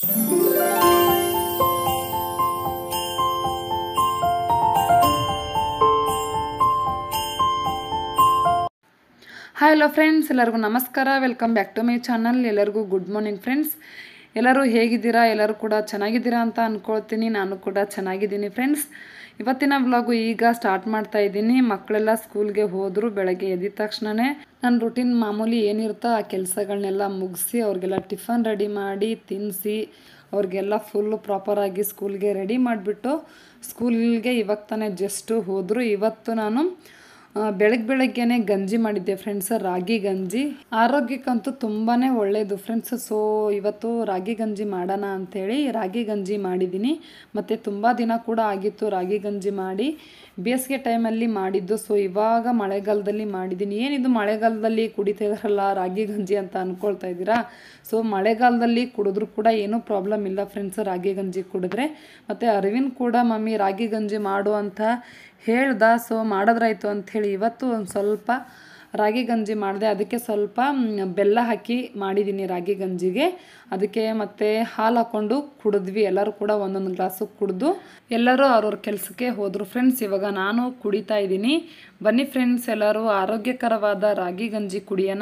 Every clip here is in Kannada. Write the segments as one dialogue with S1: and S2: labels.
S1: ಹಾಯ್ ಹಲೋ ಫ್ರೆಂಡ್ಸ್ ಎಲ್ಲರಿಗೂ ನಮಸ್ಕಾರ welcome back to my channel ಎಲ್ಲರಿಗೂ ಗುಡ್ ಮಾರ್ನಿಂಗ್ ಫ್ರೆಂಡ್ಸ್ ಎಲ್ಲರೂ ಹೇಗಿದ್ದೀರಾ ಎಲ್ಲರೂ ಕೂಡ ಚೆನ್ನಾಗಿದ್ದೀರಾ ಅಂತ ಅಂದ್ಕೊಳ್ತೀನಿ ನಾನು ಕೂಡ ಚೆನ್ನಾಗಿದ್ದೀನಿ ಫ್ರೆಂಡ್ಸ್ ಇವತ್ತಿನ ವ್ಲಾಗು ಈಗ ಸ್ಟಾರ್ಟ್ ಮಾಡ್ತಾ ಇದ್ದೀನಿ ಮಕ್ಕಳೆಲ್ಲ ಸ್ಕೂಲ್ಗೆ ಹೋದರು ಬೆಳಗ್ಗೆ ಎದ್ದ ತಕ್ಷಣವೇ ನನ್ನ ರುಟೀನ್ ಮಾಮೂಲಿ ಏನಿರುತ್ತೋ ಆ ಕೆಲಸಗಳನ್ನೆಲ್ಲ ಮುಗಿಸಿ ಅವ್ರಿಗೆಲ್ಲ ಟಿಫನ್ ರೆಡಿ ಮಾಡಿ ತಿನ್ನಿಸಿ ಅವ್ರಿಗೆಲ್ಲ ಫುಲ್ಲು ಪ್ರಾಪರಾಗಿ ಸ್ಕೂಲ್ಗೆ ರೆಡಿ ಮಾಡಿಬಿಟ್ಟು ಸ್ಕೂಲ್ಗೆ ಇವಾಗ ತಾನೇ ಜಸ್ಟು ಹೋದರು ಇವತ್ತು ನಾನು ಬೆಳಗ್ಗೆ ಬೆಳಗ್ಗೆನೆ ಗಂಜಿ ಮಾಡಿದ್ದೆ ಫ್ರೆಂಡ್ಸ್ ರಾಗಿ ಗಂಜಿ ಆರೋಗ್ಯಕ್ಕಂತೂ ತುಂಬಾ ಒಳ್ಳೆಯದು ಫ್ರೆಂಡ್ಸ್ ಸೊ ಇವತ್ತು ರಾಗಿ ಗಂಜಿ ಮಾಡೋಣ ಅಂಥೇಳಿ ರಾಗಿ ಗಂಜಿ ಮಾಡಿದ್ದೀನಿ ಮತ್ತು ತುಂಬ ದಿನ ಕೂಡ ಆಗಿತ್ತು ರಾಗಿ ಗಂಜಿ ಮಾಡಿ ಬೇಸಿಗೆ ಟೈಮಲ್ಲಿ ಮಾಡಿದ್ದು ಸೊ ಇವಾಗ ಮಳೆಗಾಲದಲ್ಲಿ ಮಾಡಿದ್ದೀನಿ ಏನಿದು ಮಳೆಗಾಲದಲ್ಲಿ ಕುಡಿತಾ ಇದಾರಲ್ಲ ರಾಗಿ ಗಂಜಿ ಅಂತ ಅಂದ್ಕೊಳ್ತಾ ಇದ್ದೀರಾ ಸೊ ಮಳೆಗಾಲದಲ್ಲಿ ಕುಡಿದ್ರೂ ಕೂಡ ಏನೂ ಪ್ರಾಬ್ಲಮ್ ಇಲ್ಲ ಫ್ರೆಂಡ್ಸ್ ರಾಗಿ ಗಂಜಿ ಕುಡಿದ್ರೆ ಮತ್ತು ಅರವಿಂದ್ ಕೂಡ ಮಮ್ಮಿ ರಾಗಿ ಗಂಜಿ ಮಾಡು ಅಂತ ಹೇಳ್ದ ಸೊ ಮಾಡಿದ್ರಾಯ್ತು ಅಂಥೇಳಿ ಇವತ್ತು ಒಂದು ಸ್ವಲ್ಪ ರಾಗಿ ಗಂಜಿ ಮಾಡಿದೆ ಅದಕ್ಕೆ ಸ್ವಲ್ಪ ಮ್, ಬೆಲ್ಲ ಹಾಕಿ ಮಾಡಿದ್ದೀನಿ ರಾಗಿ ಗಂಜಿಗೆ ಅದಕ್ಕೆ ಮತ್ತು ಹಾಲು ಹಾಕ್ಕೊಂಡು ಕುಡಿದ್ವಿ ಎಲ್ಲರೂ ಕೂಡ ಒಂದೊಂದು ಗ್ಲಾಸು ಕುಡಿದು ಎಲ್ಲರೂ ಅವ್ರವ್ರ ಕೆಲಸಕ್ಕೆ ಹೋದರು ಫ್ರೆಂಡ್ಸ್ ಇವಾಗ ನಾನು ಕುಡಿತಾ ಇದ್ದೀನಿ ಬನ್ನಿ ಫ್ರೆಂಡ್ಸ್ ಎಲ್ಲರೂ ಆರೋಗ್ಯಕರವಾದ ರಾಗಿ ಗಂಜಿ ಕುಡಿಯೋಣ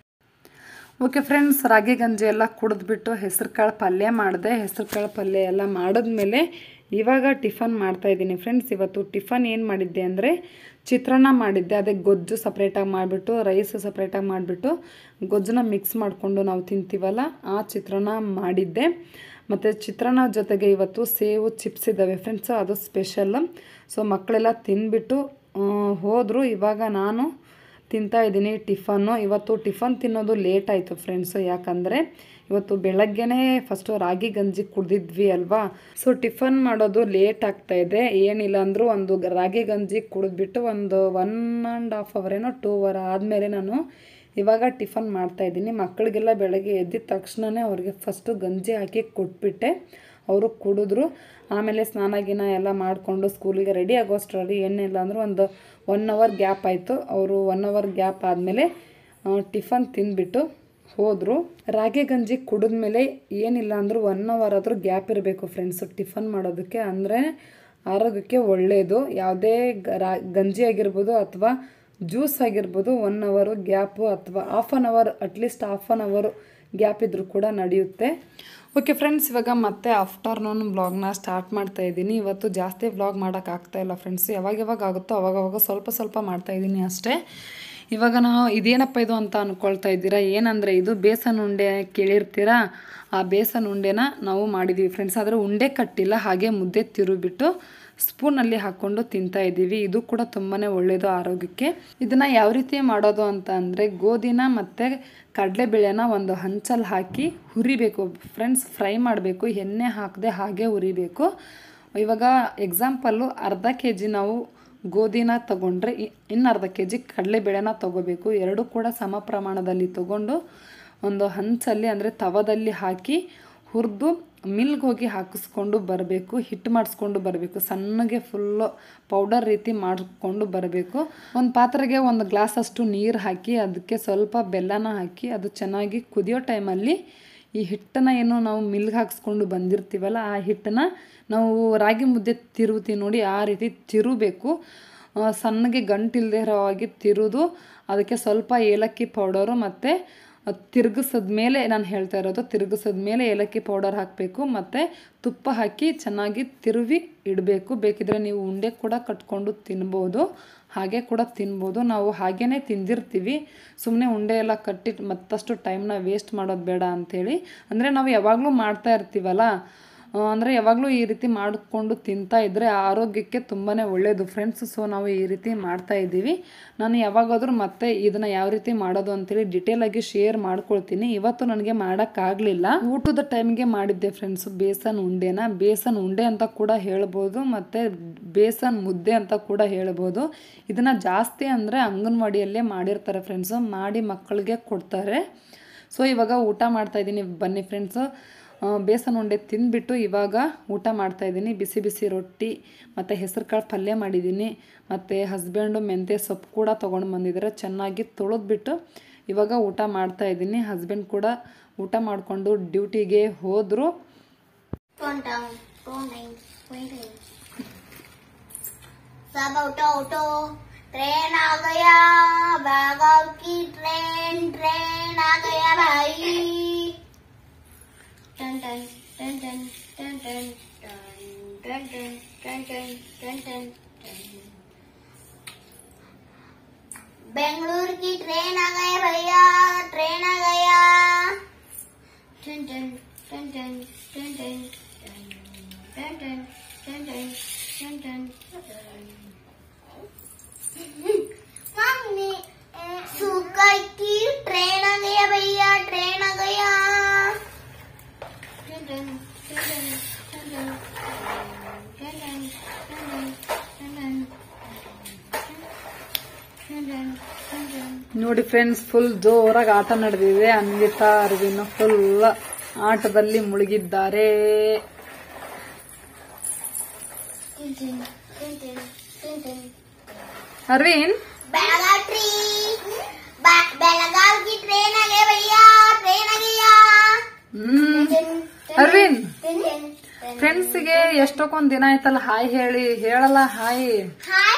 S1: ಓಕೆ ಫ್ರೆಂಡ್ಸ್ ರಾಗಿ ಗಂಜಿ ಎಲ್ಲ ಕುಡಿದ್ಬಿಟ್ಟು ಹೆಸ್ರು ಕಾಳು ಪಲ್ಯ ಮಾಡಿದೆ ಹೆಸ್ರು ಕಾಳು ಪಲ್ಯ ಎಲ್ಲ ಮಾಡಿದ್ಮೇಲೆ ಇವಾಗ ಟಿಫನ್ ಮಾಡ್ತಾ ಇದ್ದೀನಿ ಫ್ರೆಂಡ್ಸ್ ಇವತ್ತು ಟಿಫನ್ ಏನು ಮಾಡಿದ್ದೆ ಅಂದರೆ ಚಿತ್ರಾನ್ನ ಮಾಡಿದ್ದೆ ಅದೇ ಗೊಜ್ಜು ಸಪ್ರೇಟಾಗಿ ಮಾಡಿಬಿಟ್ಟು ರೈಸ್ ಸಪ್ರೇಟಾಗಿ ಮಾಡಿಬಿಟ್ಟು ಗೊಜ್ಜನ್ನ ಮಿಕ್ಸ್ ಮಾಡಿಕೊಂಡು ನಾವು ತಿಂತೀವಲ್ಲ ಆ ಚಿತ್ರಾನ್ನ ಮಾಡಿದ್ದೆ ಮತ್ತು ಚಿತ್ರಾನ್ನ ಜೊತೆಗೆ ಇವತ್ತು ಸೇವು ಚಿಪ್ಸ್ ಇದ್ದಾವೆ ಫ್ರೆಂಡ್ಸ್ ಅದು ಸ್ಪೆಷಲ್ ಸೊ ಮಕ್ಕಳೆಲ್ಲ ತಿಂದ್ಬಿಟ್ಟು ಹೋದರು ಇವಾಗ ನಾನು ತಿಂತಾ ಇದ್ದೀನಿ ಟಿಫನ್ನು ಇವತ್ತು ಟಿಫನ್ ತಿನ್ನೋದು ಲೇಟ್ ಆಯಿತು ಫ್ರೆಂಡ್ಸು ಯಾಕಂದರೆ ಇವತ್ತು ಬೆಳಗ್ಗೆನೇ ಫಸ್ಟು ರಾಗಿ ಗಂಜಿ ಕುಡ್ದಿದ್ವಿ ಅಲ್ವಾ ಸೊ ಟಿಫನ್ ಮಾಡೋದು ಲೇಟ್ ಆಗ್ತಾ ಇದೆ ಏನಿಲ್ಲ ಅಂದರೂ ಒಂದು ಗ- ರಾಗಿ ಗಂಜಿ ಕುಡಿದ್ಬಿಟ್ಟು ಒಂದು ಒನ್ ಆ್ಯಂಡ್ ಹಾಫ್ ಅವರೇನೋ ಟೂ ಅವರ್ ಆದಮೇಲೆ ನಾನು ಇವಾಗ ಟಿಫನ್ ಮಾಡ್ತಾ ಇದ್ದೀನಿ ಮಕ್ಕಳಿಗೆಲ್ಲ ಬೆಳಗ್ಗೆ ಎದ್ದಿದ ತಕ್ಷಣವೇ ಅವ್ರಿಗೆ ಫಸ್ಟು ಗಂಜಿ ಹಾಕಿ ಕೊಟ್ಬಿಟ್ಟೆ ಅವರು ಕುಡಿದ್ರು ಆಮೇಲೆ ಸ್ನಾನ ಗಿನ ಎಲ್ಲ ಮಾಡಿಕೊಂಡು ಸ್ಕೂಲಿಗೆ ರೆಡಿ ಆಗೋಷ್ಟರಲ್ಲಿ ಏನಿಲ್ಲ ಅಂದರೂ ಒಂದು ಒನ್ ಅವರ್ ಗ್ಯಾಪ್ ಆಯಿತು ಅವರು ಒನ್ ಅವರ್ ಗ್ಯಾಪ್ ಆದಮೇಲೆ ಟಿಫನ್ ತಿಂದ್ಬಿಟ್ಟು ಹೋದರು ರಾಗಿ ಗಂಜಿ ಕುಡಿದ್ಮೇಲೆ ಏನಿಲ್ಲ ಅಂದರೂ ಒನ್ ಅವರ್ ಆದರೂ ಗ್ಯಾಪ್ ಇರಬೇಕು ಫ್ರೆಂಡ್ಸು ಟಿಫನ್ ಮಾಡೋದಕ್ಕೆ ಅಂದರೆ ಆರೋಗ್ಯಕ್ಕೆ ಒಳ್ಳೆಯದು ಯಾವುದೇ ಗ- ರಾ ಗಂಜಿ ಆಗಿರ್ಬೋದು ಅಥವಾ ಜ್ಯೂಸ್ ಆಗಿರ್ಬೋದು ಒನ್ ಅವರು ಗ್ಯಾಪು ಅಥವಾ half an hour at least half an hour gap ಇದ್ರೂ ಕೂಡ ನಡೆಯುತ್ತೆ ಓಕೆ ಫ್ರೆಂಡ್ಸ್ ಇವಾಗ ಮತ್ತೆ ಆಫ್ಟರ್ನೂನ್ ಬ್ಲಾಗ್ನ ಸ್ಟಾರ್ಟ್ ಮಾಡ್ತಾ ಇದ್ದೀನಿ ಇವತ್ತು ಜಾಸ್ತಿ ಬ್ಲಾಗ್ ಮಾಡೋಕ್ಕಾಗ್ತಾ ಇಲ್ಲ ಫ್ರೆಂಡ್ಸ್ ಯಾವಾಗ ಯಾವಾಗ ಆಗುತ್ತೋ ಅವಾಗವಾಗ ಸ್ವಲ್ಪ ಸ್ವಲ್ಪ ಮಾಡ್ತಾ ಇದ್ದೀನಿ ಅಷ್ಟೇ ಇವಾಗ ನಾವು ಇದೇನಪ್ಪ ಇದು ಅಂತ ಅಂದ್ಕೊಳ್ತಾ ಇದ್ದೀರಾ ಏನಂದರೆ ಇದು ಬೇಸನ್ ಉಂಡೆ ಕೇಳಿರ್ತೀರಾ ಆ ಬೇಸನ್ ಉಂಡೆನ ನಾವು ಮಾಡಿದ್ದೀವಿ ಫ್ರೆಂಡ್ಸ್ ಆದರೆ ಉಂಡೆ ಕಟ್ಟಿಲ್ಲ ಹಾಗೆ ಮುದ್ದೆ ತಿರುಬಿಟ್ಟು ಸ್ಪೂನಲ್ಲಿ ಹಾಕ್ಕೊಂಡು ತಿಂತಾ ಇದ್ದೀವಿ ಇದು ಕೂಡ ತುಂಬಾ ಒಳ್ಳೆಯದು ಆರೋಗ್ಯಕ್ಕೆ ಇದನ್ನು ಯಾವ ರೀತಿ ಮಾಡೋದು ಅಂತ ಅಂದರೆ ಗೋಧಿನ ಮತ್ತು ಕಡಲೆಬೇಳೆನ ಒಂದು ಹಂಚಲ್ಲಿ ಹಾಕಿ ಹುರಿಬೇಕು ಫ್ರೆಂಡ್ಸ್ ಫ್ರೈ ಮಾಡಬೇಕು ಎಣ್ಣೆ ಹಾಕದೆ ಹಾಗೆ ಹುರಿಬೇಕು ಇವಾಗ ಎಕ್ಸಾಂಪಲ್ಲು ಅರ್ಧ ಕೆ ಜಿ ನಾವು ಗೋಧಿನ ತಗೊಂಡ್ರೆ ಇ- ಇನ್ನು ಅರ್ಧ ಕೆ ಜಿ ಕಡಲೆಬೇಳೆನ ತಗೋಬೇಕು ಎರಡೂ ಕೂಡ ಸಮ ಪ್ರಮಾಣದಲ್ಲಿ ತಗೊಂಡು ಒಂದು ಹಂಚಲ್ಲಿ ಅಂದರೆ ತವದಲ್ಲಿ ಹಾಕಿ ಹುರಿದು ಮಿಲ್ಗೆ ಹೋಗಿ ಹಾಕಿಸ್ಕೊಂಡು ಬರಬೇಕು ಹಿಟ್ಟು ಮಾಡಿಸ್ಕೊಂಡು ಬರಬೇಕು ಸಣ್ಣಗೆ ಫುಲ್ಲು ಪೌಡರ್ ರೀತಿ ಮಾಡಿಕೊಂಡು ಬರಬೇಕು ಒಂದು ಪಾತ್ರೆಗೆ ಒಂದು ಗ್ಲಾಸ್ ಅಷ್ಟು ನೀರು ಹಾಕಿ ಅದಕ್ಕೆ ಸ್ವಲ್ಪ ಬೆಲ್ಲನ ಹಾಕಿ ಅದು ಚೆನ್ನಾಗಿ ಕುದಿಯೋ ಟೈಮಲ್ಲಿ ಈ ಹಿಟ್ಟನ್ನು ಏನು ನಾವು ಮಿಲ್ಗೆ ಹಾಕ್ಸ್ಕೊಂಡು ಬಂದಿರ್ತೀವಲ್ಲ ಆ ಹಿಟ್ಟನ್ನು ನಾವು ರಾಗಿ ಮುದ್ದೆ ತಿರುವುತ್ತೀವಿ ನೋಡಿ ಆ ರೀತಿ ತಿರುಬೇಕು ಆ, ಸಣ್ಣಗೆ ಗಂಟಿಲ್ದೇ ಇರೋ ಹಾಗೆ ತಿರುದು ಅದಕ್ಕೆ ಸ್ವಲ್ಪ ಏಲಕ್ಕಿ ಪೌಡರು ಮತ್ತು ತಿರುಗಿಸಿದ ಮೇಲೆ ನಾನು ಹೇಳ್ತಾ ಇರೋದು ತಿರುಗಿಸಿದ ಮೇಲೆ ಏಲಕ್ಕಿ ಪೌಡರ್ ಹಾಕಬೇಕು ಮತ್ತು ತುಪ್ಪ ಹಾಕಿ ಚೆನ್ನಾಗಿ ತಿರುವಿ ಇಡಬೇಕು ಬೇಕಿದ್ರೆ ನೀವು ಉಂಡೆ ಕೂಡ ಕಟ್ಕೊಂಡು ತಿನ್ಬೋದು ಹಾಗೆ ಕೂಡ ತಿನ್ಬೋದು ನಾವು ಹಾಗೇ ತಿಂದಿರ್ತೀವಿ ಸುಮ್ಮನೆ ಉಂಡೆ ಎಲ್ಲ ಕಟ್ಟಿ ಮತ್ತಷ್ಟು ಟೈಮ್ನ ವೇಸ್ಟ್ ಮಾಡೋದು ಬೇಡ ಅಂಥೇಳಿ ಅಂದರೆ ನಾವು ಯಾವಾಗಲೂ ಮಾಡ್ತಾ ಇರ್ತೀವಲ್ಲ ಅಂದರೆ ಯಾವಾಗಲೂ ಈ ರೀತಿ ಮಾಡಿಕೊಂಡು ತಿಂತಾ ಇದ್ದರೆ ಆರೋಗ್ಯಕ್ಕೆ ತುಂಬಾ ಒಳ್ಳೆಯದು ಫ್ರೆಂಡ್ಸ್ ಸೊ ನಾವು ಈ ರೀತಿ ಮಾಡ್ತಾ ಇದ್ದೀವಿ ನಾನು ಯಾವಾಗಾದರೂ ಮತ್ತೆ ಇದನ್ನು ಯಾವ ರೀತಿ ಮಾಡೋದು ಅಂತೇಳಿ ಡಿಟೇಲಾಗಿ ಶೇರ್ ಮಾಡ್ಕೊಳ್ತೀನಿ ಇವತ್ತು ನನಗೆ ಮಾಡೋಕ್ಕಾಗಲಿಲ್ಲ ಊಟದ ಟೈಮ್ಗೆ ಮಾಡಿದ್ದೆ ಫ್ರೆಂಡ್ಸು ಬೇಸನ್ ಉಂಡೆನ ಬೇಸನ್ ಉಂಡೆ ಅಂತ ಕೂಡ ಹೇಳ್ಬೋದು ಮತ್ತು ಬೇಸನ್ ಮುದ್ದೆ ಅಂತ ಕೂಡ ಹೇಳ್ಬೋದು ಇದನ್ನು ಜಾಸ್ತಿ ಅಂದರೆ ಅಂಗನವಾಡಿಯಲ್ಲೇ ಮಾಡಿರ್ತಾರೆ ಫ್ರೆಂಡ್ಸು ಮಾಡಿ ಮಕ್ಕಳಿಗೆ ಕೊಡ್ತಾರೆ ಸೊ ಇವಾಗ ಊಟ ಮಾಡ್ತಾ ಇದ್ದೀನಿ ಬನ್ನಿ ಫ್ರೆಂಡ್ಸು ಬೇಸನ್ ಉಂಡೆ ತಿಂದ್ಬಿಟ್ಟು ಇವಾಗ ಊಟ ಮಾಡ್ತಾ ಇದ್ದೀನಿ ಬಿಸಿ ಬಿಸಿ ರೊಟ್ಟಿ ಮತ್ತು ಹೆಸರು ಕಾಳು ಪಲ್ಯ ಮಾಡಿದ್ದೀನಿ ಮತ್ತು ಹಸ್ಬೆಂಡು ಮೆಂತ್ಯ ಸೊಪ್ಪು ಕೂಡ ತೊಗೊಂಡು ಬಂದಿದ್ದಾರೆ ಚೆನ್ನಾಗಿ ತೊಳೆದ್ಬಿಟ್ಟು ಇವಾಗ ಊಟ ಮಾಡ್ತಾ ಇದ್ದೀನಿ ಹಸ್ಬೆಂಡ್ ಕೂಡ ಊಟ ಮಾಡಿಕೊಂಡು ಡ್ಯೂಟಿಗೆ ಹೋದರು
S2: Tontang, tontang, tontang. सब ऑटो ऑटो ट्रेन आ गया बेळगाव की ट्रेन ट्रेन आ गया भाई टन टन टन टन टन टन टन टन टन टन टन टन टन बेंगलुरु की ट्रेन आ गया भैया ट्रेन आ गया टन टन टन टन टन टन टन टन टन टन टन टन मम्मी सुकर की ट्रेन आ गया भैया ट्रेन आ गया टन टन टन टन टन टन टन टन टन टन टन टन टन टन
S1: ನೋಡಿ ಫ್ರೆಂಡ್ಸ್ ಫುಲ್ ಜೋರಾಗಿ ಆಟ ನಡೆದಿದೆ ಅನ್ವಿತಾ ಅರವಿಂದ್ ಫುಲ್ ಆಟದಲ್ಲಿ ಮುಳುಗಿದ್ದಾರೆ
S2: टन टन टन टन टन
S1: ಅರವಿಂದ್
S2: बेलगाव ट्री बे- बेलगाव की ट्रेन आ गई भैया ट्रेन आ गया
S1: ಹ್ಮ್ ಅರವಿಂದ್ ಫ್ರೆಂಡ್ಸ್ಗೆ ಎಷ್ಟಕ್ಕೊಂದ್ ದಿನ ಆಯ್ತಲ್ಲ ಹಾಯ್ ಹೇಳಿ ಹೇಳಲ್ಲ hi
S2: hi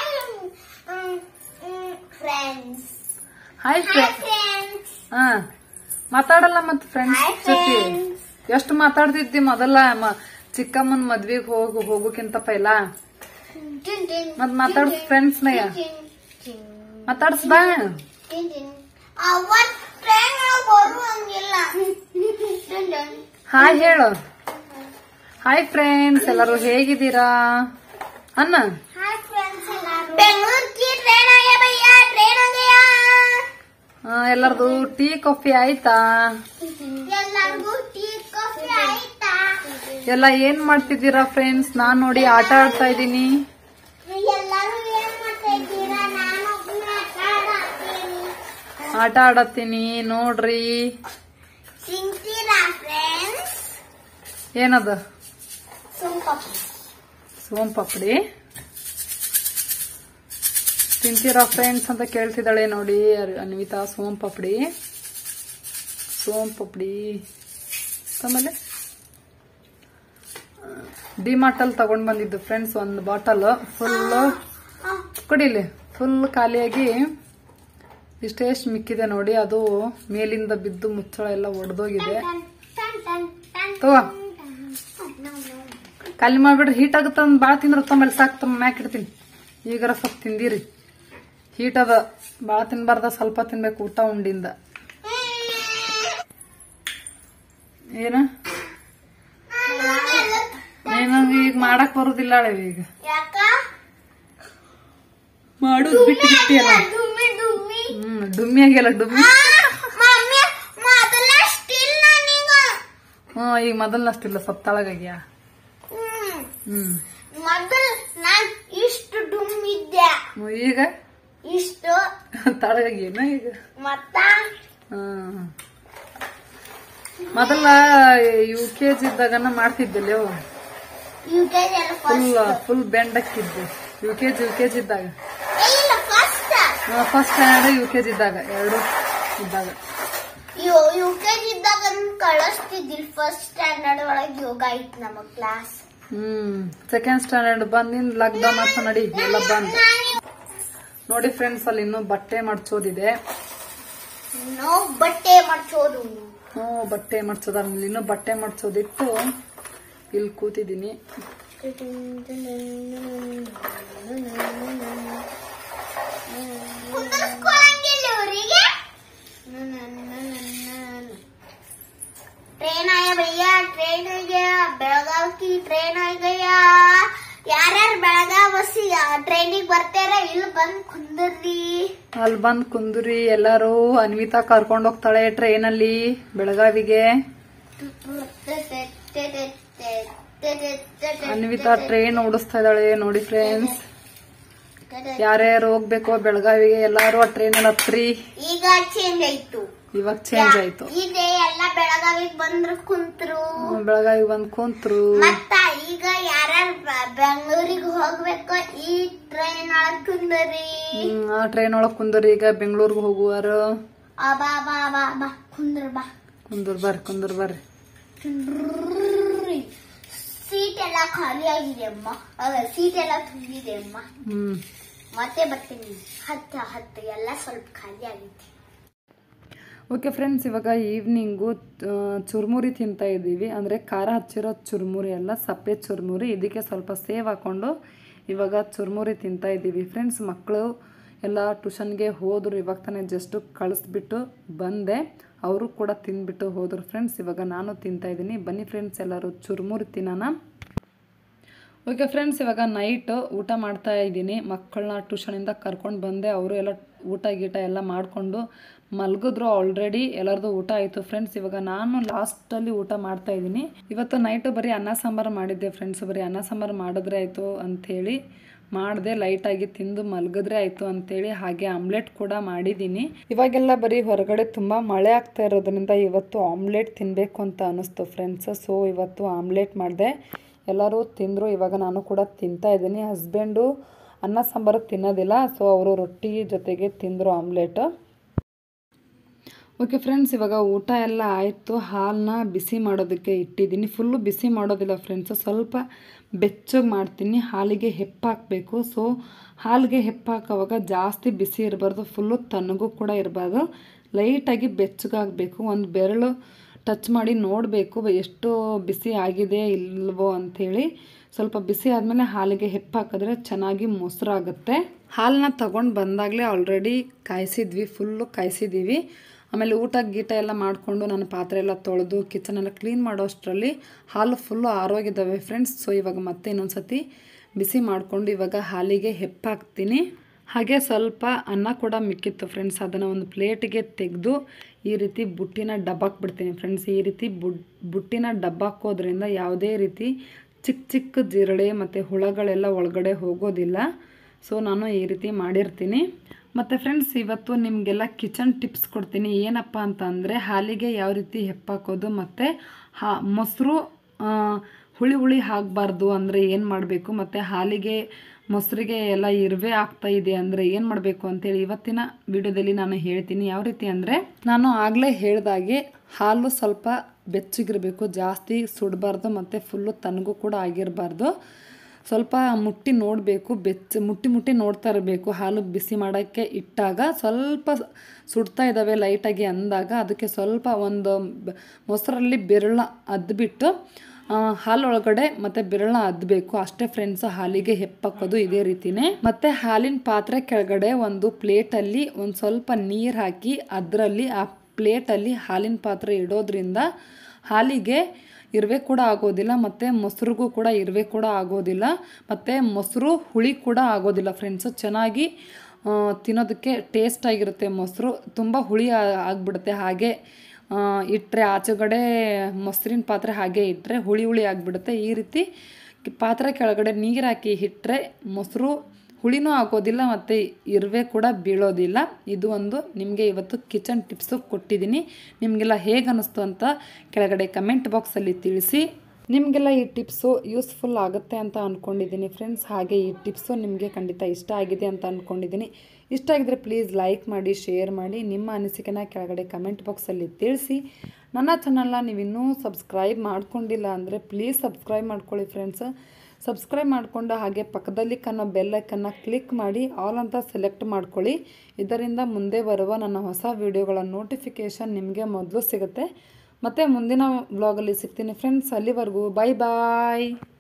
S2: friends
S1: hi
S2: hi friends
S1: ಹಾ ಮಾತಾಡಲ್ಲ ಮತ್ ಫ್ರೆಂಡ್ಸ್
S2: Hi,
S1: ಜೊತೆ
S2: friends.
S1: ಎಷ್ಟು ಮಾತಾಡ್ತಿದ್ದಿ ಮೊದಲ ಮ- ಚಿಕ್ಕಮ್ಮನ್ ಮದ್ವಿಗ್ ಹೋಗು ಹೋಗೋಕ್ಕಿಂತ ಪೈಲ ಮತ್ ಮಾತಾಡ್ ಫ್ರೆಂಡ್ಸ್ ನಯ ಮಾತಾಡ್ಸ್ ಬಾ
S2: ಅವತ್ ಟ್ರೈನ್ ಬರುವಂಗಿಲ್ಲ ಟನ್ ಟನ್.
S1: ಹಾಯ್ ಹೇಳು ಹಾಯ್ ಫ್ರೆಂಡ್ಸ್ ಎಲ್ಲರೂ ಹೇಗಿದ್ದೀರಾ ಅನ್ನ
S2: हाय फ्रेंड्स बेंगलुरु की ट्रेन आ गया भैया ट्रेन आ गया
S1: ಆ, ಎಲ್ಲರದು ಟೀ ಕಾಫಿ ಆಯ್ತಾ
S2: ಎಲ್ಲರಿಗೂ ಟೀ ಕಾಫಿ ಆಯ್ತಾ
S1: ಎಲ್ಲ ಏನ್ ಮಾಡ್ತಿದ್ದೀರಾ ಫ್ರೆಂಡ್ಸ್ ನಾನ್ ನೋಡಿ ಆಟ ಆಡ್ತಾ ಇದ್ದೀನಿ
S2: ಎಲ್ಲರೂ ಏನ್ ಮಾಡ್ತಾ ಇದ್ದೀರಾ ನಾನು ಒಬ್ಬನೇ ಆಟ ಆಡ್ತೀನಿ
S1: ಆಟ ಆಡತ್ತೀನಿ ನೋಡ್ರಿ
S2: ತಿಂತೀರಾ ಫ್ರೆಂಡ್ಸ್
S1: ಏನದ
S2: ಸುಂಪ
S1: ಸೋಮ್ ಪಪಡಿ ತಿಂತೀರಾ ಫ್ರೆಂಡ್ಸ್ ಅಂತ ಕೇಳ್ತಿದ್ದಾಳೆ ನೋಡಿ ಅರ್- ಅನ್ವಿತಾ ಸೋಮ್ ಪಪಡಿ ಸೋಮ್ ಪಪಡಿ ಆಮೇಲೆ ಡಿಮಾರ್ಟ್ ಅಲ್ಲಿ ತಗೊಂಡ್ ಬಂದಿದ್ದು ಫ್ರೆಂಡ್ಸ್ ಒಂದು ಬಾಟಲ್ ಫುಲ್ ಕುಡಿಲಿ ಫುಲ್ ಖಾಲಿಯಾಗಿ ಇಷ್ಟೇಷ್ಟು ಮಿಕ್ಕಿದೆ ನೋಡಿ ಅದು ಮೇಲಿಂದ ಬಿದ್ದು ಮುಚ್ಚಳ ಎಲ್ಲ ಒಡೆದೋಗಿದೆ ತಗೋ. ಖಾಲಿ ಮಾಡ್ಬಿಡ್ರಿ ಹೀಟ್ ಆಗುತ್ತ ಭಾಳ ತಿಂದ್ರ ತಮ್ಮಲ್ಲಿ ಸಾಕು ತಮ್ಮ ಮ್ಯಾಕ್ ಇಡ್ತೀನಿ ಈಗಾರ ಸ್ವಲ್ಪ ತಿಂದಿರಿ ಹೀಟ್ ಅದ ಭಾಳ ತಿನ್ಬಾರ್ದ ಸ್ವಲ್ಪ ತಿನ್ಬೇಕು ಊಟ ಉಂಡಿಂದ ಏನ ಏನು ಈಗ ಮಾಡಕ್ ಬರುದಿಲ್ಲ ಅಳೆ ಈಗ
S2: ಯಾಕ
S1: ಮಾಡುದು ಬಿಟ್ಟು ಬಿಟ್ಟಿಯಲ್ಲ
S2: ಡುಮ್ಮಿ ಡುಮ್ಮಿ
S1: ಹ್ಮ್ ಡುಮ್ಮಿ ಆಗಿಲ್ಲ ಡುಮ್ಮಿ
S2: ಮಮ್ಮಿ ಮೊದಲ ಸ್ಟಿಲ್ ನನಗ
S1: ಹ್ಮ್ ಈಗ ಮೊದಲನಷ್ಟಿಲ್ಲ ಸ್ವಲ್ಪ ತಳಗಾಗ್ಯಾ
S2: ಹ್ಮ್
S1: ಹ್ಮ್
S2: ಮೊದಲ್ ನಾನ್ ಇಷ್ಟು ಡುಮ್ಮಿದ್ದೆ
S1: ಹ್ಮ್, ಈಗ
S2: ಇಷ್ಟು
S1: ತಳಗಾಗ್ಯೇನ ಈಗ
S2: ಮತ್ತ
S1: ಹ್ಮ್ ಮೊದಲ ಯು ಕೆ ಜಿ ಇದ್ದಾಗನ ಮಾಡ್ತಿದ್ದಿಲ್ಲ
S2: U K G
S1: full
S2: first
S1: full ಬೆಂಡಕ್ಕಿದ್ದು U K G U K G ಇದ್ದಾಗ
S2: ಇಲ್ಲ first
S1: first standard U K G ಇದ್ದಾಗ ಎರಡು ಇದ್ದಾಗ
S2: ಯು ಯು ಕೆ ಜಿ ಇದ್ದಾಗ ಕಳಿಸ್ತಿದ್ದಿಲ್ ಫಸ್ಟ್ ಸ್ಟ್ಯಾಂಡರ್ಡ್ ಒಳಗೆ ಯೋಗ ಇತ್ತು ನಮಗ್ ಕ್ಲಾಸ್
S1: ಹ್ಮ್ ಸೆಕೆಂಡ್ ಸ್ಟ್ಯಾಂಡರ್ಡ್ ಬಂದಿನ್ ಲಾಕ್ಡೌನ್ ಅಂತ ನಡಿ ಎಲ್ಲ ಬಂದ್ ನೋಡಿ ಫ್ರೆಂಡ್ಸ್ ಅಲ್ಲಿ ಇನ್ನೂ ಬಟ್ಟೆ ಮಡ್ಚೋದಿದೆ
S2: ನಾವು ಬಟ್ಟೆ ಮಾಡ್ಸೋದು
S1: ಹ್ಞೂ ಬಟ್ಟೆ ಮಡ್ಚೋದ ಇನ್ನೂ ಬಟ್ಟೆ ಮಡ್ಚೋದಿಟ್ಟು ಇಲ್ಲಿ ಕೂತಿದ್ದೀನಿ
S2: ಕುಂದರ್ಸ್ಕೊಳಂಗಿಲ್ಲ ಇವ್ರಿಗೆ ट्रेन आया भैया ट्रेन आ गया ಬೆಳಗಾವ್ ಕಿ ಟ್ರೈನ್ ಆ ಗಯಾ ಯಾರ್ಯಾರು ಬೆಳಗಾವ್ ಬಸ್ಸಿಗ ಟ್ರೈನಿಗೆ ಬರ್ತಾರ ಇಲ್ಲಿ ಬಂದ್ ಕುಂದರ್ರಿ
S1: ಅಲ್ಲಿ ಬಂದ್ ಕುಂದುರಿ ಎಲ್ಲರೂ ಅನ್ವಿತಾ ಕರ್ಕೊಂಡ್ ಹೋಗ್ತಾಳೆ ಟ್ರೈನ್ ಅಲ್ಲಿ ಬೆಳಗಾವಿಗೆ ಅನ್ವಿತಾ ಟ್ರೈನ್ ಓಡಿಸ್ತಾ ಇದ್ದಾಳೆ ನೋಡಿ ಫ್ರೆಂಡ್ಸ್ ಯಾರ್ಯಾರು ಹೋಗ್ಬೇಕೋ ಬೆಳಗಾವಿಗೆ ಎಲ್ಲಾರು ಆ ಟ್ರೈನ್ ಅಲ್ಲಿ ಹತ್ರಿ
S2: ಈಗ ಚೇಂಜ್ ಆಯ್ತು
S1: ಇವಾಗ ಚೇಂಜ್ ಆಯ್ತು
S2: ಈಗ ಎಲ್ಲ ಬೆಳಗಾವಿಗೆ ಬಂದ್ರ ಕುಂತ್ರು
S1: ಹ್ಮ್, ಬೆಳಗಾವಿಗೆ ಬಂದ್ ಕುಂತ್ರು
S2: ಮತ್ತ ಈಗ ಯಾರ್ಯಾರು ಬೆಂಗಳೂರಿಗೆ ಹೋಗ್ಬೇಕು ಈ ಟ್ರೈನ್ ಒಳಗ್ ಕುಂದರಿ
S1: ಹ್ಮ್, ಆ ಟ್ರೈನ್ ಒಳಗ್ ಕುಂದರಿ ಈಗ ಬೆಂಗಳೂರಿಗೆ ಹೋಗುವಾರು
S2: ಆ ಬಾ ಬಾ ಬಾ ಬಾ ಕುಂದ್ರ ಬಾ
S1: ಕುಂದರ್ ಬರ್ರಿ ಕುಂದರ್ ಬರ್ರಿ
S2: ಕುಂದ್ರಿ. ಎಲ್ಲ ಖಾಲಿ ಆಗಿದೆ ಅಮ್ಮ ಸೀಟ್ ಎಲ್ಲ ತುಂಬಿದೆ ಅಮ್ಮ
S1: ಹ್ಞೂ
S2: ಮತ್ತೆ ಬರ್ತೀನಿ ಹತ್ತು ಹತ್ತು ಎಲ್ಲ ಸ್ವಲ್ಪ ಖಾಲಿ ಆಗೈತಿ
S1: ಓಕೆ ಫ್ರೆಂಡ್ಸ್ ಇವಾಗ ಈವ್ನಿಂಗು ಚುರುಮುರಿ ತಿಂತಾ ಇದ್ದೀವಿ ಅಂದರೆ ಖಾರ ಹಚ್ಚಿರೋ ಚುರುಮುರಿ ಅಲ್ಲ ಸಪ್ಪೆ ಚುರುಮುರಿ ಇದಕ್ಕೆ ಸ್ವಲ್ಪ ಸೇವ್ ಹಾಕ್ಕೊಂಡು ಇವಾಗ ಚುರುಮುರಿ ತಿಂತಾ ಇದ್ದೀವಿ ಫ್ರೆಂಡ್ಸ್ ಮಕ್ಕಳು ಎಲ್ಲ ಟ್ಯೂಷನ್ಗೆ ಹೋದರು ಇವಾಗ ತಾನೇ ಜಸ್ಟು ಕಳಿಸ್ಬಿಟ್ಟು ಬಂದೆ ಅವರು ಕೂಡ ತಿಂದ್ಬಿಟ್ಟು ಹೋದರು ಫ್ರೆಂಡ್ಸ್ ಇವಾಗ ನಾನು ತಿಂತಾ ಇದ್ದೀನಿ ಬನ್ನಿ ಫ್ರೆಂಡ್ಸ್ ಎಲ್ಲರೂ ಚುರುಮುರಿ ತಿನ್ನೋಣ ಓಕೆ ಫ್ರೆಂಡ್ಸ್ ಇವಾಗ ನೈಟ್ ಊಟ ಮಾಡ್ತಾ ಇದ್ದೀನಿ ಮಕ್ಕಳನ್ನ ಟ್ಯೂಷನಿಂದ ಕರ್ಕೊಂಡು ಬಂದೆ ಅವರು ಎಲ್ಲ ಊಟ ಗೀಟ ಎಲ್ಲ ಮಾಡಿಕೊಂಡು ಮಲಗಿದ್ರು ಆಲ್ರೆಡಿ ಎಲ್ಲರದು ಊಟ ಆಯಿತು ಫ್ರೆಂಡ್ಸ್ ಇವಾಗ ನಾನು ಲಾಸ್ಟಲ್ಲಿ ಊಟ ಮಾಡ್ತಾ ಇದ್ದೀನಿ ಇವತ್ತು ನೈಟು ಬರೀ ಅನ್ನ ಸಾಂಬಾರು ಮಾಡಿದ್ದೆ ಫ್ರೆಂಡ್ಸ್ ಬರೀ ಅನ್ನ ಸಾಂಬಾರು ಮಾಡಿದ್ರೆ ಆಯಿತು ಅಂಥೇಳಿ ಮಾಡಿದೆ ಲೈಟಾಗಿ ತಿಂದು ಮಲಗಿದ್ರೆ ಆಯಿತು ಅಂತೇಳಿ ಹಾಗೆ ಆಮ್ಲೆಟ್ ಕೂಡ ಮಾಡಿದ್ದೀನಿ ಇವಾಗೆಲ್ಲ ಬರೀ ಹೊರಗಡೆ ತುಂಬ ಮಳೆ ಆಗ್ತಾ ಇರೋದ್ರಿಂದ ಇವತ್ತು ಆಮ್ಲೆಟ್ ತಿನ್ನಬೇಕು ಅಂತ ಅನ್ನಿಸ್ತು ಫ್ರೆಂಡ್ಸ್ ಸೊ ಇವತ್ತು ಆಮ್ಲೆಟ್ ಮಾಡಿದೆ ಎಲ್ಲರೂ ತಿಂದರು ಇವಾಗ ನಾನು ಕೂಡ ತಿಂತಾ ಇದ್ದೀನಿ ಹಸ್ಬೆಂಡು ಅನ್ನ ಸಾಂಬಾರು ತಿನ್ನೋದಿಲ್ಲ ಸೊ ಅವರು ರೊಟ್ಟಿ ಜೊತೆಗೆ ತಿಂದರು ಆಮ್ಲೆಟ್ ಓಕೆ ಫ್ರೆಂಡ್ಸ್ ಇವಾಗ ಊಟ ಎಲ್ಲ ಆಯಿತು ಹಾಲನ್ನ ಬಿಸಿ ಮಾಡೋದಕ್ಕೆ ಇಟ್ಟಿದ್ದೀನಿ ಫುಲ್ಲು ಬಿಸಿ ಮಾಡೋದಿಲ್ಲ ಫ್ರೆಂಡ್ಸು ಸ್ವಲ್ಪ ಬೆಚ್ಚಗೆ ಮಾಡ್ತೀನಿ ಹಾಲಿಗೆ ಹೆಪ್ಪಾಕಬೇಕು ಸೊ ಹಾಲಿಗೆ ಹೆಪ್ಪಾಕೋವಾಗ ಜಾಸ್ತಿ ಬಿಸಿ ಇರಬಾರ್ದು ಫುಲ್ಲು ತಣ್ಣಗೂ ಕೂಡ ಇರಬಾರ್ದು ಲೈಟಾಗಿ ಬೆಚ್ಚಗಾಗಬೇಕು ಒಂದು ಬೆರಳು ಟಚ್ ಮಾಡಿ ನೋಡಬೇಕು ಎಷ್ಟು ಬಿಸಿ ಆಗಿದೆ ಇಲ್ವೋ ಅಂಥೇಳಿ ಸ್ವಲ್ಪ ಬಿಸಿ ಆದಮೇಲೆ ಹಾಲಿಗೆ ಹೆಪ್ಪಾಕಿದ್ರೆ ಚೆನ್ನಾಗಿ ಮೊಸರಾಗುತ್ತೆ ಹಾಲನ್ನ ತಗೊಂಡು ಬಂದಾಗಲೇ ಆಲ್ರೆಡಿ ಕಾಯಿಸಿದ್ವಿ ಫುಲ್ಲು ಕಾಯಿಸಿದ್ದೀವಿ ಆಮೇಲೆ ಊಟ ಗೀಟ ಎಲ್ಲ ಮಾಡಿಕೊಂಡು ನಾನು ಪಾತ್ರೆ ಎಲ್ಲ ತೊಳೆದು ಕಿಚನ್ ಎಲ್ಲ ಕ್ಲೀನ್ ಮಾಡೋ ಅಷ್ಟರಲ್ಲಿ ಹಾಲು ಫುಲ್ಲು ಆರೋಗಿದ್ದಾವೆ ಫ್ರೆಂಡ್ಸ್ ಸೊ ಇವಾಗ ಮತ್ತೆ ಇನ್ನೊಂದು ಸತಿ ಬಿಸಿ ಮಾಡಿಕೊಂಡು ಇವಾಗ ಹಾಲಿಗೆ ಹೆಪ್ಪಾಕ್ತೀನಿ ಹಾಗೆ ಸ್ವಲ್ಪ ಅನ್ನ ಕೂಡ ಮಿಕ್ಕಿತ್ತು ಫ್ರೆಂಡ್ಸ್ ಅದನ್ನು ಒಂದು ಪ್ಲೇಟಿಗೆ ತೆಗೆದು ಈ ರೀತಿ ಬುಟ್ಟಿನ ಡಬ್ಬಕ್ಕೆ ಬಿಡ್ತೀನಿ ಫ್ರೆಂಡ್ಸ್ ಈ ರೀತಿ ಬುಡ್ ಬುಟ್ಟಿನ ಡಬ್ಬಾಕೋದ್ರಿಂದ ಯಾವುದೇ ರೀತಿ ಚಿಕ್ಕ ಚಿಕ್ಕ ಜಿರಳೆ ಮತ್ತು ಹುಳಗಳೆಲ್ಲ ಒಳಗಡೆ ಹೋಗೋದಿಲ್ಲ ಸೊ ನಾನು ಈ ರೀತಿ ಮಾಡಿರ್ತೀನಿ ಮತ್ತು ಫ್ರೆಂಡ್ಸ್ ಇವತ್ತು ನಿಮಗೆಲ್ಲ ಕಿಚನ್ ಟಿಪ್ಸ್ ಕೊಡ್ತೀನಿ ಏನಪ್ಪ ಅಂತ ಅಂದರೆ ಹಾಲಿಗೆ ಯಾವ ರೀತಿ ಹೆಪ್ಪಾಕೋದು ಮತ್ತು ಹಾ ಮೊಸರು ಆ, ಹುಳಿ ಹುಳಿ ಆಗಬಾರ್ದು ಅಂದರೆ ಏನು ಮಾಡಬೇಕು ಮತ್ತು ಹಾಲಿಗೆ ಮೊಸರಿಗೆ ಎಲ್ಲ ಇರುವೆ ಆಗ್ತಾ ಇದೆ ಅಂದರೆ ಏನು ಮಾಡಬೇಕು ಅಂತೇಳಿ ಇವತ್ತಿನ ವಿಡಿಯೋದಲ್ಲಿ ನಾನು ಹೇಳ್ತೀನಿ ಯಾವ ರೀತಿ ಅಂದರೆ ನಾನು ಆಗಲೇ ಹೇಳ್ದಾಗೆ ಹಾಲು ಸ್ವಲ್ಪ ಬೆಚ್ಚಗಿರಬೇಕು ಜಾಸ್ತಿ ಸುಡಬಾರ್ದು ಮತ್ತು ಫುಲ್ಲು ತನಗೂ ಕೂಡ ಆಗಿರಬಾರ್ದು ಸ್ವಲ್ಪ ಮುಟ್ಟಿ ನೋಡಬೇಕು ಬೆಚ್ಚ ಮುಟ್ಟಿ ಮುಟ್ಟಿ ನೋಡ್ತಾ ಇರಬೇಕು ಹಾಲು ಬಿಸಿ ಮಾಡೋಕ್ಕೆ ಇಟ್ಟಾಗ ಸ್ವಲ್ಪ ಸುಡ್ತಾ ಇದ್ದಾವೆ ಲೈಟಾಗಿ ಅಂದಾಗ ಅದಕ್ಕೆ ಸ್ವಲ್ಪ ಒಂದು ಬ- ಮೊಸರಲ್ಲಿ ಬೆರಳ ಅದ್ಬಿಟ್ಟು ಆ, ಹಾಲೊಳಗಡೆ ಮತ್ತು ಬೆರಳನ್ನ ಅದ್ಬೇಕು ಅಷ್ಟೇ ಫ್ರೆಂಡ್ಸ್ ಹಾಲಿಗೆ ಹೆಪ್ಪಾಕೋದು ಇದೇ ರೀತಿನೇ ಮತ್ತು ಹಾಲಿನ ಪಾತ್ರೆ ಕೆಳಗಡೆ ಒಂದು ಪ್ಲೇಟಲ್ಲಿ ಒಂದು ಸ್ವಲ್ಪ ನೀರು ಹಾಕಿ ಅದರಲ್ಲಿ ಆ ಪ್ಲೇಟಲ್ಲಿ ಹಾಲಿನ ಪಾತ್ರೆ ಇಡೋದ್ರಿಂದ ಹಾಲಿಗೆ ಇರುವೆ ಕೂಡ ಆಗೋದಿಲ್ಲ ಮತ್ತು ಮೊಸರಿಗೂ ಕೂಡ ಇರುವೆ ಕೂಡ ಆಗೋದಿಲ್ಲ ಮತ್ತು ಮೊಸರು ಹುಳಿ ಕೂಡ ಆಗೋದಿಲ್ಲ ಫ್ರೆಂಡ್ಸು ಚೆನ್ನಾಗಿ ಆ, ತಿನ್ನೋದಕ್ಕೆ ಟೇಸ್ಟ್ ಆಗಿರುತ್ತೆ ಮೊಸರು ತುಂಬ ಹುಳಿ ಆ- ಆಗ್ಬಿಡುತ್ತೆ ಹಾಗೆ ಆ, ಇಟ್ಟರೆ ಆಚೆಗಡೆ ಮೊಸರಿನ ಪಾತ್ರೆ ಹಾಗೆ ಇಟ್ಟರೆ ಹುಳಿ ಹುಳಿ ಆಗಿಬಿಡುತ್ತೆ ಈ ರೀತಿ ಕಿ- ಪಾತ್ರೆ ಕೆಳಗಡೆ ನೀರು ಹಾಕಿ ಇಟ್ಟರೆ ಮೊಸರು ಹುಳಿನೂ ಆಗೋದಿಲ್ಲ ಮತ್ತು ಇರುವೆ ಕೂಡ ಬೀಳೋದಿಲ್ಲ ಇದು ಒಂದು ನಿಮಗೆ ಇವತ್ತು ಕಿಚನ್ ಟಿಪ್ಸು ಕೊಟ್ಟಿದ್ದೀನಿ ನಿಮಗೆಲ್ಲ ಹೇಗೆ ಅನ್ನಿಸ್ತು ಅಂತ ಕೆಳಗಡೆ ಕಮೆಂಟ್ ಬಾಕ್ಸಲ್ಲಿ ತಿಳಿಸಿ ನಿಮಗೆಲ್ಲ ಈ ಟಿಪ್ಸು ಯೂಸ್ಫುಲ್ ಆಗುತ್ತೆ ಅಂತ ಅಂದ್ಕೊಂಡಿದ್ದೀನಿ ಫ್ರೆಂಡ್ಸ್ ಹಾಗೆ ಈ ಟಿಪ್ಸು ನಿಮಗೆ ಖಂಡಿತ ಇಷ್ಟ ಆಗಿದೆ ಅಂತ ಅಂದ್ಕೊಂಡಿದ್ದೀನಿ ಇಷ್ಟ ಆಗಿದ್ರೆ ಪ್ಲೀಸ್ ಲೈಕ್ ಮಾಡಿ ಶೇರ್ ಮಾಡಿ ನಿಮ್ಮ ಅನಿಸಿಕೆನ ಕೆಳಗಡೆ ಕಮೆಂಟ್ ಬಾಕ್ಸಲ್ಲಿ ತಿಳಿಸಿ ನನ್ನ ಚಾನಲ್ನ ನೀವು ಇನ್ನೂ ಸಬ್ಸ್ಕ್ರೈಬ್ ಮಾಡ್ಕೊಂಡಿಲ್ಲ ಅಂದರೆ ಪ್ಲೀಸ್ ಸಬ್ಸ್ಕ್ರೈಬ್ ಮಾಡ್ಕೊಳ್ಳಿ ಫ್ರೆಂಡ್ಸ್ ಸಬ್ಸ್ಕ್ರೈಬ್ ಮಾಡಿಕೊಂಡು ಹಾಗೆ ಪಕ್ಕದಲ್ಲಿ ಕನ್ನೋ ಬೆಲ್ಲೈಕನ್ನು ಕ್ಲಿಕ್ ಮಾಡಿ ಆಲ್ ಅಂತ ಸೆಲೆಕ್ಟ್ ಮಾಡ್ಕೊಳ್ಳಿ ಇದರಿಂದ ಮುಂದೆ ಬರುವ ನನ್ನ ಹೊಸ ವೀಡಿಯೋಗಳ ನೋಟಿಫಿಕೇಷನ್ ನಿಮಗೆ ಮೊದಲು ಸಿಗುತ್ತೆ ಮತ್ತು ಮುಂದಿನ ವ್ಲಾಗಲ್ಲಿ ಸಿಗ್ತೀನಿ ಫ್ರೆಂಡ್ಸ್ ಅಲ್ಲಿವರೆಗೂ ಬಾಯ್ ಬಾಯ್